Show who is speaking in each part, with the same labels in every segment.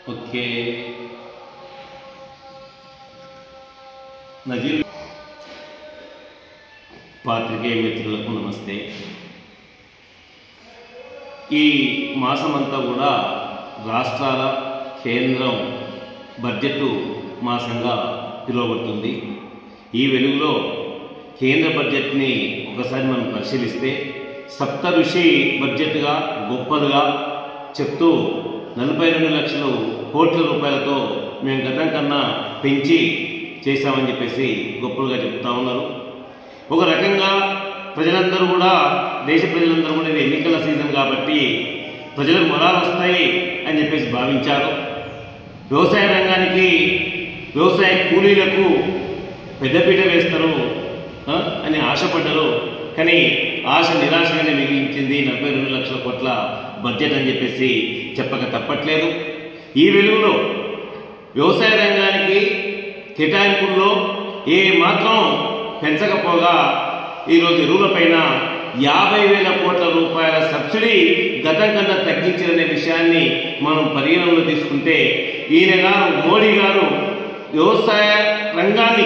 Speaker 1: okay Nazir పాత్రికేయ మిత్రులకు నమస్తే ఈ మాసమంతా కూడా రాష్ట్రాల కేంద్రం బడ్జెట్ మాసంగా పిలువబడుతుంది ఈ వెలుగులో కేంద్ర బడ్జెట్ని ఒకసారి మనం పరిశీలిస్తే సప్త ఋషి బడ్జెట్గా గొప్పదిగా చెప్తూ నలభై రెండు లక్షలు కోట్ల రూపాయలతో మేము గతం కన్నా పెంచి చేశామని చెప్పేసి గొప్పలుగా చెప్తా ఉన్నారు ఒక రకంగా ప్రజలందరూ కూడా దేశ ప్రజలందరూ కూడా ఇది ఎన్నికల సీజన్ కాబట్టి ప్రజలకు మొరాలు వస్తాయి అని చెప్పేసి భావించారు వ్యవసాయ రంగానికి వ్యవసాయ కూలీలకు పెద్దపీట వేస్తారు ఆ, అని ఆశపడ్డారు కానీ ఆశ నిరాశగానే మిగిలించింది నలభై రెండు లక్షల కోట్ల బడ్జెట్ అని చెప్పేసి చెప్పక తప్పట్లేదు ఈ వెలుగులో వ్యవసాయ రంగానికి కేటాయింపుల్లో ఏ మాత్రం పెంచకపోగా ఈరోజు ఎరువులపైన యాభై వేల కోట్ల రూపాయల సబ్సిడీ గతం కన్నా తగ్గించాలనే విషయాన్ని మనం పరిగణనలో తీసుకుంటే ఈయన గారు మోడీ గారు వ్యవసాయ రంగాన్ని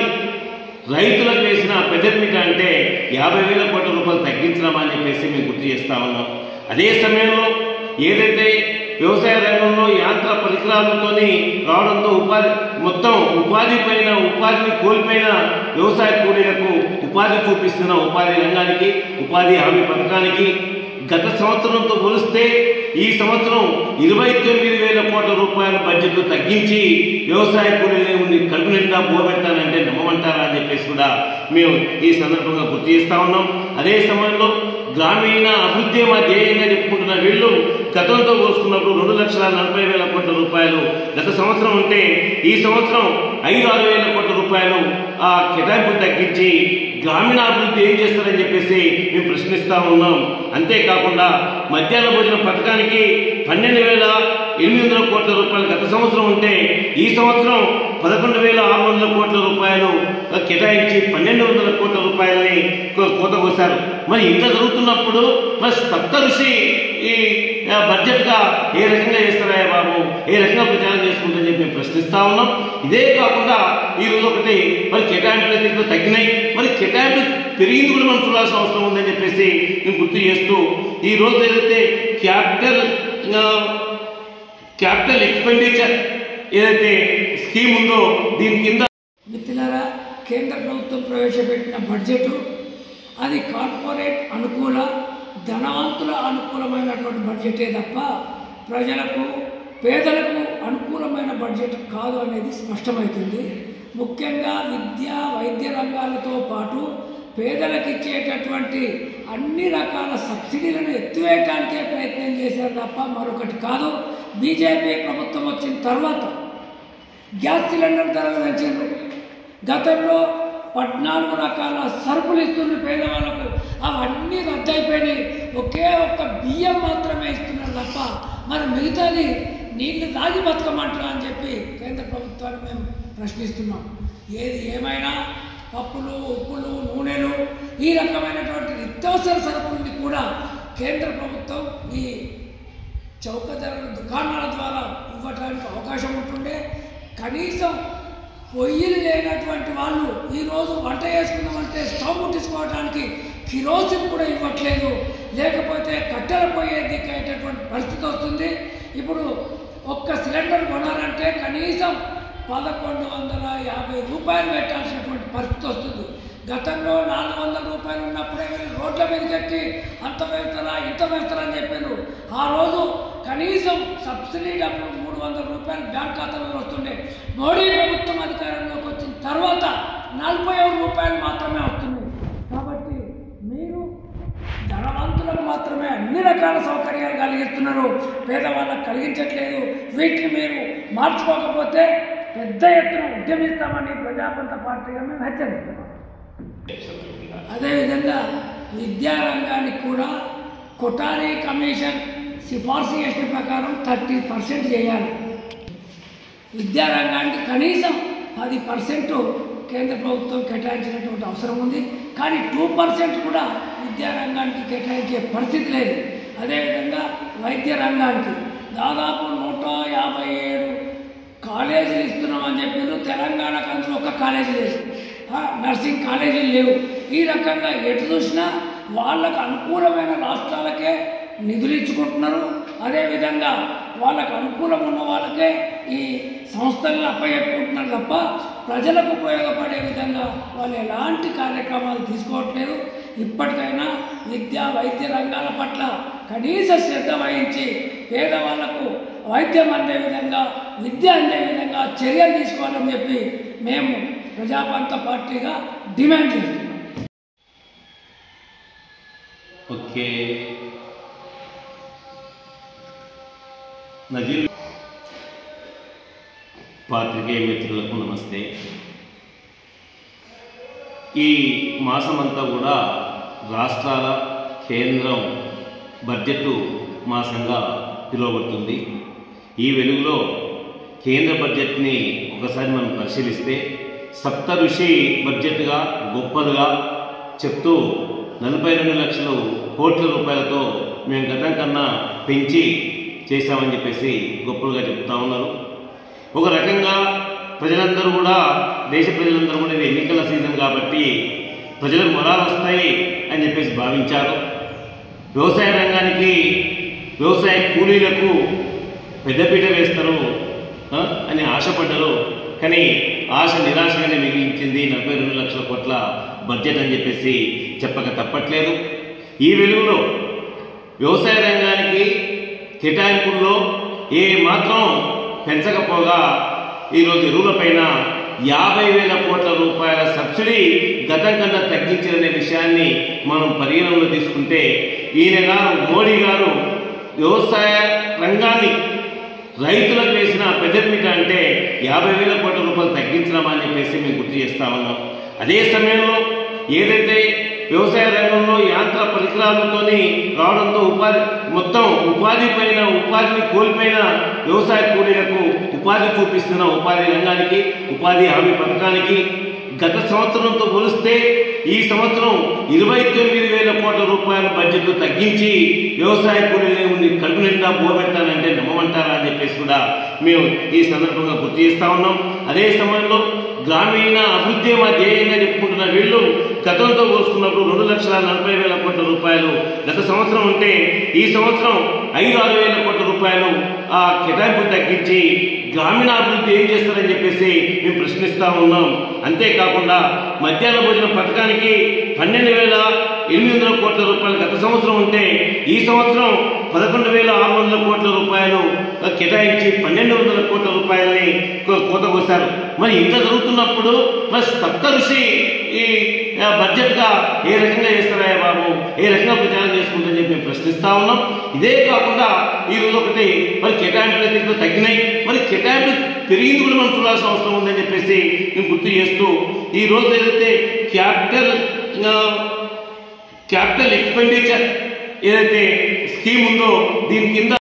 Speaker 1: రైతులకు వేసిన పెద్దపీట అంటే యాభై వేల కోట్ల రూపాయలు తగ్గించడం అని చెప్పేసి మేము గుర్తు చేస్తా ఉన్నాం అదే సమయంలో ఏదైతే వ్యవసాయ రంగంలో యాంత్ర పరికరాలతోని రావడంతో ఉపాధి మొత్తం ఉపాధి పైన ఉపాధిని కోల్పోయిన వ్యవసాయ కూలీలకు ఉపాధి చూపిస్తున్న ఉపాధి రంగానికి ఉపాధి హామీ పథకానికి గత సంవత్సరంతో పోలిస్తే ఈ సంవత్సరం ఇరవై తొమ్మిది వేల కోట్ల రూపాయల బడ్జెట్ తగ్గించి వ్యవసాయ కూలీని కడుపు నిండా పోబెట్టాలంటే నమ్మమంటారా అని చెప్పేసి కూడా మేము ఈ సందర్భంగా గుర్తు చేస్తా ఉన్నాం అదే సమయంలో గ్రామీణ అభివృద్ధి మా ధ్యేయంగా చెప్పుకుంటున్న వీళ్ళు గతంతో పోల్చుకున్నప్పుడు రెండు లక్షల నలభై వేల కోట్ల రూపాయలు గత సంవత్సరం ఉంటే ఈ సంవత్సరం ఐదు ఆరు వేల కోట్ల రూపాయలు ఆ కేటాయింపులు తగ్గించి గ్రామీణ అభివృద్ధి ఏం చేస్తారని చెప్పేసి మేము ప్రశ్నిస్తా ఉన్నాం అంతేకాకుండా మధ్యాహ్న భోజన పథకానికి పన్నెండు వేల ఎనిమిది వందల కోట్ల రూపాయలు గత సంవత్సరం ఉంటే ఈ సంవత్సరం పదకొండు వేల ఆరు వందల కోట్ల రూపాయలు కేటాయించి పన్నెండు వందల కోట్ల రూపాయలని కో- కోత కోసారు మరి ఇంత జరుగుతున్నప్పుడు మరి సప్త ఋషి ఈ ఆ, బడ్జెట్గా ఏ రకంగా చేస్తారా బాబు ఏ రకంగా ప్రచారం చేసుకుంటుందని చెప్పి మేము ప్రశ్నిస్తా ఉన్నాం ఇదే కాకుండా ఈ రోజు ఒకటి మరి కేటాయింపులు అయితే ఇంకా తగ్గినాయి మరి కేటాయింపులు పెరిగింది కూడా మనం చూడాల్సిన అవసరం ఉందని చెప్పేసి నేను గుర్తు చేస్తూ ఈ రోజు ఏదైతే క్యాపిటల్ ఆ, క్యాపిటల్ ఎక్స్పెండిచర్ ఏదైతే స్కీమ్ ఉందో దీని కింద
Speaker 2: మిత్రులారా కేంద్ర ప్రభుత్వం ప్రవేశపెట్టిన బడ్జెట్ అది కార్పొరేట్ అనుకూల ధనవంతుల అనుకూలమైనటువంటి బడ్జెటే తప్ప ప్రజలకు పేదలకు అనుకూలమైన బడ్జెట్ కాదు అనేది స్పష్టమవుతుంది ముఖ్యంగా విద్య వైద్య రంగాలతో పాటు పేదలకు ఇచ్చేటటువంటి అన్ని రకాల సబ్సిడీలను ఎత్తివేయడానికే ప్రయత్నం చేశారు తప్ప మరొకటి కాదు బీజేపీ ప్రభుత్వం వచ్చిన తర్వాత గ్యాస్ సిలిండర్ ధరలు పెంచారు గతంలో పద్నాలుగు రకాల సరుకులు ఇస్తున్న పేదవాళ్ళకు అవన్నీ రద్దయిపోయినాయి ఒకే ఒక్క బియ్యం మాత్రమే ఇస్తున్నారు తప్ప మరి మిగతాది నీళ్లు దాగి బతకమంటారా అని చెప్పి కేంద్ర ప్రభుత్వాన్ని మేము ప్రశ్నిస్తున్నాం ఏది ఏమైనా పప్పులు ఉప్పులు నూనెలు ఈ రకమైనటువంటి నిత్యావసర సరుకుల్ని కూడా కేంద్ర ప్రభుత్వం ఈ చౌక ధరల దుకాణాల ద్వారా ఇవ్వడానికి అవకాశం ఉంటుండే కనీసం పొయ్యిలు లేనటువంటి వాళ్ళు ఈరోజు వంట చేసుకున్నామంటే స్టవ్ ముట్టించుకోవడానికి కిరోసిన్ కూడా ఇవ్వట్లేదు లేకపోతే కట్టెల పొయ్యి దిక్కేటటువంటి పరిస్థితి వస్తుంది ఇప్పుడు ఒక్క సిలిండర్ కొనాలంటే కనీసం పదకొండు వందల యాభై రూపాయలు పెట్టాల్సినటువంటి పరిస్థితి వస్తుంది గతంలో నాలుగు వందల రూపాయలు ఉన్నప్పుడే వీళ్ళు రోడ్ల మీదకి ఎక్కి అంత పెడతారా ఇంత పెడతారా అని చెప్పారు ఆ రోజు కనీసం సబ్సిడీ డబ్బులు మూడు వందల రూపాయలు బ్యాంక్ ఖాతాలో వస్తుండే మోడీ ప్రభుత్వం అధికారంలోకి వచ్చిన తర్వాత నలభై ఐదు రూపాయలు మాత్రమే వస్తున్నాయి కాబట్టి మీరు ధనవంతులకు మాత్రమే అన్ని రకాల సౌకర్యాలు కలిగిస్తున్నారు పేదవాళ్ళకు కలిగించట్లేదు వీటిని మీరు మార్చుకోకపోతే పెద్ద ఎత్తున ఉద్యమిస్తామని ప్రజాపంత పార్టీగా మేము హెచ్చరిస్తున్నాం అదేవిధంగా విద్యారంగానికి కూడా కొటారీ కమిషన్ సిఫార్సు చేసిన ప్రకారం థర్టీ పర్సెంట్ చేయాలి విద్యారంగానికి కనీసం పది పర్సెంట్ కేంద్ర ప్రభుత్వం కేటాయించినటువంటి అవసరం ఉంది కానీ టూ పర్సెంట్ కూడా విద్యారంగానికి కేటాయించే పరిస్థితి లేదు అదేవిధంగా వైద్య రంగానికి దాదాపు నూట యాభై ఏడు కాలేజీలు ఇస్తున్నామని చెప్పిండ్రు తెలంగాణకు అందులో ఒక కాలేజీ లేదు ఆ, నర్సింగ్ కాలేజీలు లేవు ఈ రకంగా ఎటు చూసినా వాళ్ళకు అనుకూలమైన రాష్ట్రాలకే నిధులు ఇచ్చుకుంటున్నారు అదేవిధంగా వాళ్ళకు అనుకూలం ఉన్న వాళ్ళకే ఈ సంస్థలను అప్పచెప్పుకుంటున్నారు తప్ప ప్రజలకు ఉపయోగపడే విధంగా వాళ్ళు ఎలాంటి కార్యక్రమాలు తీసుకోవట్లేదు ఇప్పటికైనా విద్యా వైద్య రంగాల పట్ల కనీస శ్రద్ధ వహించి పేదవాళ్లకు వైద్యం అందే విధంగా విద్య అందే విధంగా చర్యలు తీసుకోవాలని చెప్పి మేము ప్రజాపంత పార్టీగా డిమాండ్ చేస్తున్నాం
Speaker 1: ఓకే నజీర్ పాత్రికేయ మిత్రులకు నమస్తే ఈ మాసమంతా కూడా రాష్ట్రాల కేంద్రం బడ్జెట్ మాసంగా పిలువబడుతుంది ఈ వెలుగులో కేంద్ర బడ్జెట్ని ఒకసారి మనం పరిశీలిస్తే సప్త ఋషి బడ్జెట్గా గొప్పదిగా చెప్తూ నలభై రెండు లక్షల కోట్ల రూపాయలతో మేము గతం కన్నా పెంచి చేశామని చెప్పేసి గొప్పలుగా చెప్తా ఉన్నారు ఒక రకంగా ప్రజలందరూ కూడా దేశ ప్రజలందరూ కూడా ఇది ఎన్నికల సీజన్ కాబట్టి ప్రజలకు మొరాలు వస్తాయి అని చెప్పేసి భావించారు వ్యవసాయ రంగానికి వ్యవసాయ కూలీలకు పెద్దపీట వేస్తారు ఆ, అని ఆశపడ్డారు కానీ ఆశ నిరాశగానే మిగిలించింది నలభై రెండు లక్షల కోట్ల బడ్జెట్ అని చెప్పేసి చెప్పక తప్పట్లేదు ఈ వెలుగులో వ్యవసాయ రంగానికి కేటాయింపుల్లో ఏ మాత్రం పెంచకపోగా ఈరోజు ఎరువులపైన యాభై వేల కోట్ల రూపాయల సబ్సిడీ గతం కన్నా తగ్గించారనే విషయాన్ని మనం పరిగణనలో తీసుకుంటే ఈయన గారు మోడీ గారు వ్యవసాయ రంగాన్ని రైతులకు వేసిన పెద్దపీట అంటే యాభై వేల కోట్ల రూపాయలు తగ్గించడం అని చెప్పేసి మేము గుర్తు చేస్తా ఉన్నాం అదే సమయంలో ఏదైతే వ్యవసాయ రంగంలో యాంత్ర పరికరాలతోని రావడంతో ఉపాధి మొత్తం ఉపాధి పైన ఉపాధిని కోల్పోయిన వ్యవసాయ కూలీలకు ఉపాధి చూపిస్తున్న ఉపాధి రంగానికి ఉపాధి హామీ పథకానికి గత సంవత్సరంతో పోలిస్తే ఈ సంవత్సరం ఇరవై తొమ్మిది వేల కోట్ల రూపాయల బడ్జెట్ తగ్గించి వ్యవసాయ కూలీలని కడుపు నిండా పోబెట్టాలంటే నమ్మమంటారా అని చెప్పేసి కూడా మేము ఈ సందర్భంగా గుర్తు చేస్తా ఉన్నాం అదే సమయంలో గ్రామీణ అభివృద్ధి మా ధ్యేయంగా చెప్పుకుంటున్న వీళ్ళు గతంతో పోల్చుకున్నప్పుడు రెండు లక్షల నలభై వేల కోట్ల రూపాయలు గత సంవత్సరం ఉంటే ఈ సంవత్సరం ఐదు ఆరు వేల కోట్ల రూపాయలు ఆ కేటాయింపులు తగ్గించి గ్రామీణాభివృద్ధి ఏం చేస్తారని చెప్పేసి మేము ప్రశ్నిస్తా ఉన్నాం అంతేకాకుండా మధ్యాహ్న భోజన పథకానికి పన్నెండు వేల ఎనిమిది వందల కోట్ల రూపాయలు గత సంవత్సరం ఉంటే ఈ సంవత్సరం పదకొండు వేల ఆరు వందల కోట్ల రూపాయలు కేటాయించి పన్నెండు వందల కోట్ల రూపాయలని కో- కోత కోసారు మరి ఇంత జరుగుతున్నప్పుడు మరి సప్త ఋషి ఈ ఆ, బడ్జెట్గా ఏ రకంగా చేస్తారా బాబు ఏ రకంగా ప్రచారం చేసుకుంటుందని చెప్పి మేము ప్రశ్నిస్తా ఉన్నాం ఇదే కాకుండా ఈ రోజు ఒకటి మరి కేటాయింపులు అయితే ఇంకా తగ్గినాయి మరి కేటాయింపులు పెరిగింది కూడా మనం చూడాల్సిన అవసరం ఉందని చెప్పేసి మేము గుర్తు చేస్తూ ఈ రోజు ఏదైతే క్యాపిటల్ ఆ, క్యాపిటల్ ఎక్స్పెండిచర్ ఏదైతే స్కీమ్ ఉందో దీని కింద